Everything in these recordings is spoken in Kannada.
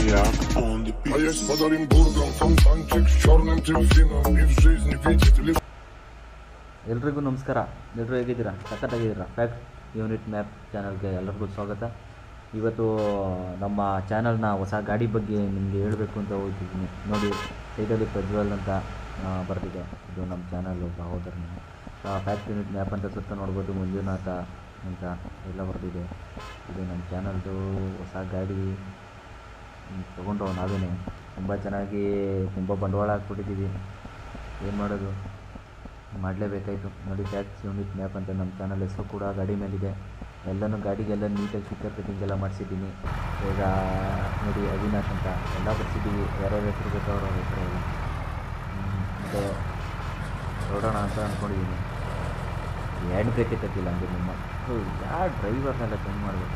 maniak on the A beat. jest pod Olimburgą fontanczyk z czarnym delfiną I w żyzni widzieć tylko ಎಲ್ರಿಗೂ ನಮಸ್ಕಾರ ಎಲ್ಲರೂ ಹೇಗಿದ್ದೀರಾ ಸಖತ್ತಾಗಿದ್ದೀರಾ ಫ್ಯಾಕ್ಟ್ ಯೂನಿಟ್ ಮ್ಯಾಪ್ ಚಾನಲ್ಗೆ ಎಲ್ಲರಿಗೂ ಸ್ವಾಗತ ಇವತ್ತು ನಮ್ಮ ಚಾನಲ್ನ ಹೊಸ ಗಾಡಿ ಬಗ್ಗೆ ನಿಮಗೆ ಹೇಳಬೇಕು ಅಂತ ಹೋಗ್ತಿದ್ದೀನಿ ನೋಡಿ ಸೈಡಲ್ಲಿ ಪ್ರಜ್ವಲ್ ಅಂತ ಆ, ಬರ್ತಿದೆ ಇದು ನಮ್ಮ ಚಾನಲ್ ಸಹೋದರನ ಫ್ಯಾಕ್ಟ್ ಯೂನಿಟ್ ಮ್ಯಾಪ್ ಅಂತ ಸುತ್ತ ನೋಡ್ಬೋದು ಮಂಜುನಾಥ ಅಂತ ಎಲ್ಲ ಬರ್ತಿದೆ ಇದು ನಮ್ಮ ಚಾನಲ್ದು ಹೊಸ ಗಾಡಿ ತೊಗೊಂಡು ನಾವೇನೆ ತುಂಬ ಚೆನ್ನಾಗಿ ತುಂಬ ಬಂಡವಾಳ ಹಾಕ್ಬಿಟ್ಟಿದ್ದೀವಿ ಏನು ಮಾಡೋದು ಮಾಡಲೇಬೇಕಾಯಿತು ನೋಡಿ ಟ್ಯಾಕ್ಸ್ ಯೂನಿಟ್ ಮ್ಯಾಪ್ ಅಂತ ನಮ್ಮ ಚಾನಲ್ ಹೆಸರು ಕೂಡ ಗಾಡಿ ಮೇಲಿದೆ ಎಲ್ಲನೂ ಗಾಡಿಗೆಲ್ಲ ನೀಟಾಗಿ ಸ್ಟಿಕ್ಕರ್ ಫಿಟ್ಟಿಂಗ್ ಎಲ್ಲ ಮಾಡಿಸಿದ್ದೀನಿ ಈಗ ನೋಡಿ ಅವಿನಾಶ್ ಅಂತ ಎಲ್ಲ ಬರ್ಸಿದ್ದೀವಿ ಯಾರ್ಯಾರ ಹೆಸರು ಬೇಕೋ ಅವ್ರ ಹೆಸರು ಎಲ್ಲ ಮತ್ತು ನೋಡೋಣ ಅಂತ ಅಂದ್ಕೊಂಡಿದ್ದೀನಿ ಹ್ಯಾಂಡ್ ಬ್ರೇಕೇ ತಗ್ಗಿಲ್ಲ ಹಂಗೆ ನಿಮ್ಮ ಯಾವ ಡ್ರೈವರ್ನೆಲ್ಲ ಚೇಂಜ್ ಮಾಡಬೇಕು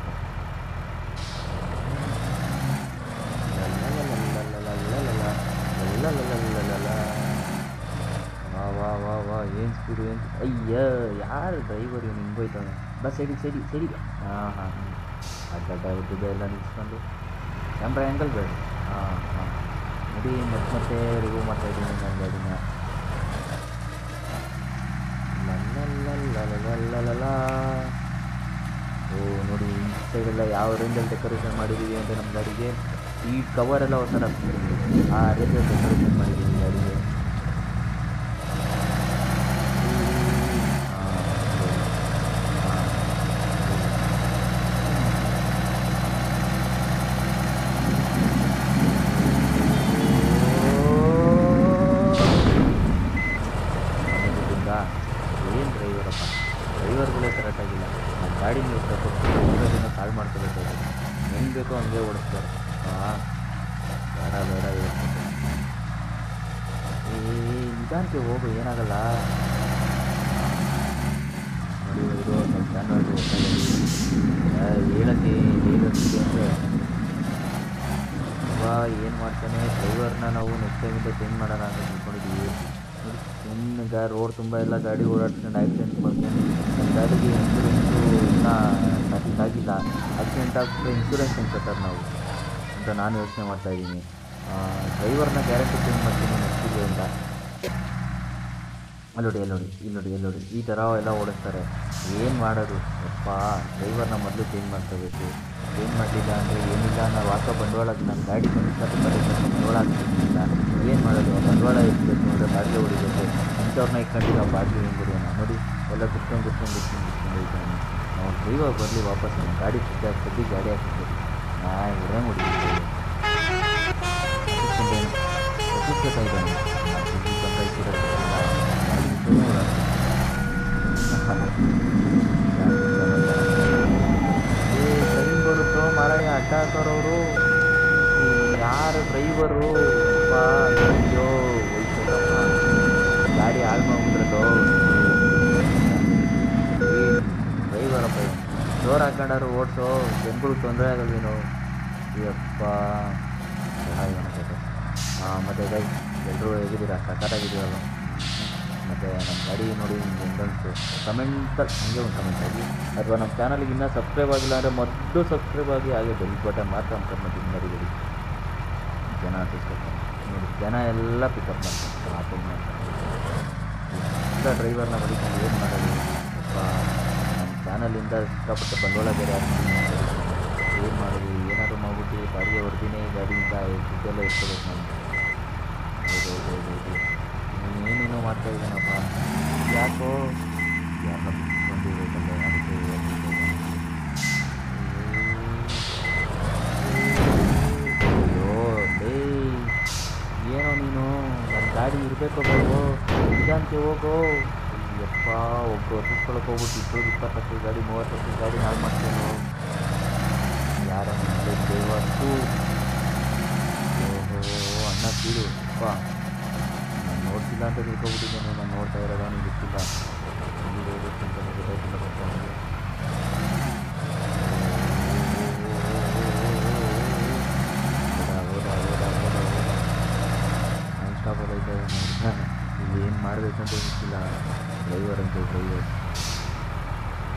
ವಾ ವಾ ವಾ ವಾ ಏನು ಸ್ಪೀಡು ಏನು ಅಯ್ಯ ಯಾರು ಡ್ರೈವರ್ ಇವನು ಹಿಂಗೆ ಹೋಯ್ತಾನೆ ಬಸ್ ಸೈಡಿ ಸೈಡಿ ಸೈಡಿ ಹಾಂ ಹಾಂ ಅಡ್ಡ ಉದ್ದ ಎಲ್ಲ ನಿಲ್ಸ್ಕೊಂಡು ಕ್ಯಾಮ್ರಾ ಆ್ಯಂಗಲ್ ಬೇಡ ಹಾಂ ಹಾಂ ನೋಡಿ ಮತ್ತೆ ಮತ್ತೆ ರಿವ್ಯೂ ಮಾಡ್ತಾ ಇದ್ದೀನಿ ನನ್ನ ಗಾಡಿನ ಲಲ್ಲಲ್ಲಲ್ಲಲ್ಲಲ್ಲಲ್ಲ. ಓ ನೋಡಿ ಈ ಸೈಡೆಲ್ಲ ಯಾವ ರೇಂಜಲ್ಲಿ ಡೆಕೋರೇಷನ್ ಮಾಡಿದ್ದೀವಿ ಅಂತ ನಮ್ಮ ಗಾಡಿಗೆ ಈ ಕವರೆಲ್ಲ ಹೊಸ ಆ ರೇಂಜಲ್ಲಿ ಡೆಕೋರೇಷನ್ ಮಾಡಿದ್ದೀವಿ ಗಾಡಿಗೆ ಏನು ಡ್ರೈವರಪ್ಪ ಡ್ರೈವರ್ಗಳೇ ಕರೆಕ್ಟಾಗಿಲ್ಲ ನಮ್ಮ ಗಾಡಿ ನೀವು ಕೊಟ್ಟು ದಿನ ಕಾಲ್ ಮಾಡ್ಕೋಬೇಕಾಗಿದೆ ಹೆಂಗೆ ಬೇಕೋ ಹಂಗೆ ಓಡಿಸ್ತಾರೆ ಹಾಂ ಬೇಡ ಬೇಡ ಇವತ್ತು ಏ ನಿಧಾನಕ್ಕೆ ಹೋಗು ಏನಾಗಲ್ಲ ನೋಡಿ ಇವರು ನಮ್ಮ ಚಾನಲ್ ಹೇಳಕ್ಕೆ ಹೇಳೋದಿದೆ ಅಂದರೆ ತುಂಬ ಏನು ಮಾಡ್ತಾನೆ ಡ್ರೈವರ್ನ ನಾವು ನೆಕ್ಸ್ಟ್ ಟೈಮಿಂದ ಚೇಂಜ್ ಮಾಡೋಣ ಅಂತ ತಿಳ್ಕೊಂಡಿದ್ದೀವಿ ನೋಡಿ ಸುಮ್ಮನೆ ರೋಡ್ ತುಂಬ ಎಲ್ಲ ಗಾಡಿ ಓಡಾಡ್ಸ್ಕೊಂಡು ಆಕ್ಸಿಡೆಂಟ್ ಮಾಡ್ಕೊಂಡು ನಮ್ಮ ಗಾಡಿಗೆ ಇನ್ಶೂರೆನ್ಸು ಇನ್ನೂ ಸ್ಟಾರ್ಟಿಂಗ್ ಆಗಿಲ್ಲ ಆಕ್ಸಿಡೆಂಟ್ ಆಗ್ಬಿಟ್ರೆ ಇನ್ಶೂರೆನ್ಸ್ ಹೆಂಗೆ ಕಟ್ಟಾರೆ ನಾವು ಅಂತ ನಾನು ಯೋಚನೆ ಮಾಡ್ತಾಯಿದ್ದೀನಿ ಡ್ರೈವರ್ನ ಗ್ಯಾರಂಟಿ ಚೇಂಜ್ ಮಾಡ್ತೀನಿ ನೆಕ್ಸ್ಟ್ ಇಂದ ಅಲ್ಲಿ ನೋಡಿ ಅಲ್ಲಿ ನೋಡಿ ಇಲ್ಲಿ ನೋಡಿ ಇಲ್ಲಿ ನೋಡಿ ಈ ಥರ ಎಲ್ಲ ಓಡಿಸ್ತಾರೆ ಏನು ಮಾಡೋದು ಯಪ್ಪ ಡ್ರೈವರ್ನ ಮೊದಲು ಚೇಂಜ್ ಮಾಡ್ಕೋಬೇಕು ಚೇಂಜ್ ಮಾಡಲಿಲ್ಲ ಅಂದರೆ ಏನಿಲ್ಲ ನಾವು ಹಾಕೋ ಬಂಡವಾಳ ನಮ್ಮ ಗಾಡಿ ಬಂದು ಬಂಡವಾಳ ಹಾಕ್ತಿರ್ಲಿಲ್ಲ ಏನು ಮಾಡೋದು ಆ ಬಂಡವಾಳ ಇರಬೇಕು ಅಂದರೆ ಬಾಡಿಗೆ ಹೊಡಿಬೇಕು ಇಂಥವ್ರನ್ನ ಇಟ್ಕೊಂಡು ನಾವು ಬಾಡಿಗೆ ಹೆಂಗೆ ಹೊಡಿಯೋಣ ನೋಡಿ ಎಲ್ಲ ಕುತ್ಕೊಂಡು ಕುತ್ಕೊಂಡು ಕುತ್ಕೊಂಡು ಕುತ್ಕೊಂಡು ಹೋಗ್ತಾನೆ ನಾವು ಡ್ರೈವರ್ ಬರಲಿ ವಾಪಸ್ ನಮ್ಮ ಗಾಡಿ ಸುದ್ದಿ ಹಾಕ್ತಿದ್ವಿ ಗಾಡಿ ಹಾಕ್ತಿದ್ವಿ ನಾ ಇವ್ರೇ ಹೊಡಿಬೇಕು ಪ್ರತಿಷ್ಠಿತ ಇದ್ದಾನೆ ಟ್ರೈನ್ ಬರುತ್ತೋ ಮಾರಾಯ ಅಡ್ಡ ಹಾಕೋರವರು ಯಾರು ಡ್ರೈವರು ಅಯ್ಯೋ ಹೋಯ್ತಲ್ಲಪ್ಪ ಗಾಡಿ ಹಾಳು ಮಾಡ್ಬಿಟ್ರಲ್ಲೋ ಡ್ರೈವರಪ್ಪ ಜೋರು ಹಾಕೊಂಡಾರು ಓಡಿಸೋ ಜನಗಳಿಗೆ ತೊಂದರೆ ಆಗಲ್ವೇನೋ ಯಪ್ಪ ಹಾಂ ಮತ್ತು ಗೈ ಎಲ್ಲರೂ ಹೇಗಿದ್ದೀರಾ ಸಖತ್ತಾಗಿದ್ದೀರಲ್ಲ ಮತ್ತು ನಮ್ಮ ಗಾಡಿ ನೋಡಿ ನಿಮ್ಗೆ ಹೆಂಗನ್ಸು ಕಮೆಂಟಲ್ಲಿ ಹಂಗೆ ಒಂದು ಕಮೆಂಟ್ ಆಗಿ ಅಥವಾ ನಮ್ಮ ಚಾನಲ್ಗೆ ಇನ್ನೂ ಸಬ್ಸ್ಕ್ರೈಬ್ ಆಗಿಲ್ಲ ಅಂದರೆ ಮೊದಲು ಸಬ್ಸ್ಕ್ರೈಬ್ ಆಗಿ ಹಾಗೆ ಬೆಲ್ ಬಟನ್ ಮಾತ್ರ ಅಂತ ಮತ್ತೆ ಮರಿಬೇಡಿ ಜನ ಸಿಸ್ಕೊತಾರೆ ನೋಡಿ ಜನ ಎಲ್ಲ ಪಿಕಪ್ ಮಾಡ್ತಾರೆ ಆಟೋ ಎಲ್ಲ ಡ್ರೈವರ್ನ ಬಡಿಕೊಂಡು ಏನು ಮಾಡೋದು ಅಪ್ಪ ನಮ್ಮ ಚಾನಲಿಂದ ಸಿಕ್ಕಾಪಟ್ಟೆ ಬಂಡವಾಳ ಬೇರೆ ಹಾಕ್ತೀನಿ ಏನು ಮಾಡೋದು ಏನಾದರೂ ಮಾಡ್ಬಿಟ್ಟು ಬಾಡಿಗೆ ಹೊಡೆದಿನೇ ಗಾಡಿಯಿಂದ ದುಡ್ಡೆಲ್ಲ ಇಟ್ಕೋಬೇಕು ನಾನು ಹೌದು ಹೌದು ಹೌದು ಹೌದು ನೀನು ಏನೇನೋ ಮಾಡ್ತಾ ಇದ್ದಾನಪ್ಪ ಯಾಕೋ ಯಾರನ್ನ ಬಿಟ್ಕೊಂಡಿರ್ಬೇಕಲ್ಲ ಅದಕ್ಕೆ ಹೇಳ್ತಿದ್ದೆ ಅಯ್ಯೋ ಡೇ ಏನೋ ನೀನು ನನ್ನ ಗಾಡಿ ಇರಬೇಕು ಬೇಡವೋ ನಿಧಾನಕ್ಕೆ ಹೋಗೋ ಯಪ್ಪ ಒಬ್ಬ ಹೊತ್ತಿಸ್ಕೊಳಕ್ಕೆ ಹೋಗ್ಬಿಟ್ಟು ಇಬ್ಬರು ಇಪ್ಪತ್ತು ಲಕ್ಷದ ಗಾಡಿ ಮೂವತ್ತು ಲಕ್ಷದ ಗಾಡಿ ಹಾಳು ಮಾಡ್ತೇನೋ ಯಾರ ದೇವತ್ತು ಓಹೋ ಅಣ್ಣ ಬೀಡು ಅಪ್ಪ ನಾನು ನೋಡ್ತಿಲ್ಲ ಅಂತ ತಿಳ್ಕೊಬಿಟ್ಟಿದ್ದೇನೆ ನಾನು ನೋಡ್ತಾ ಇರೋದು ಅವನಿಗೆ ಗೊತ್ತಿಲ್ಲ ಎಲ್ಲಿಗೆ ಹೋಗುತ್ತೆ ಅಂತಲೇ ಗೊತ್ತಾಯ್ತಿಲ್ಲ ಪಾಪ ಅವನಿಗೆ ಹೋದ ಹೋದ ಹೋದ ಹೋದ ಹೋದ ನಾನ್ ಸ್ಟಾಪಲ್ಲಿ ಇದ್ದಾಗ ನೋಡಿದ ಇಲ್ಲಿ ಏನು ಮಾಡಬೇಕಂತ ಗೊತ್ತಿಲ್ಲ ಡ್ರೈವರ್ ಅಂತ ಡ್ರೈವರ್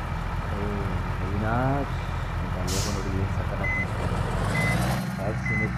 ಓ ಅವಿನಾಶ್ ಅಂತ ಲೋಗೋ ನೋಡಿ ಏನು ಸಕ್ಕತ್ತಾಗಿ ಕಾಣಿಸ್ತಾರೆ ಟ್ಯಾಕ್ಸ್ ಯೂನಿಟ್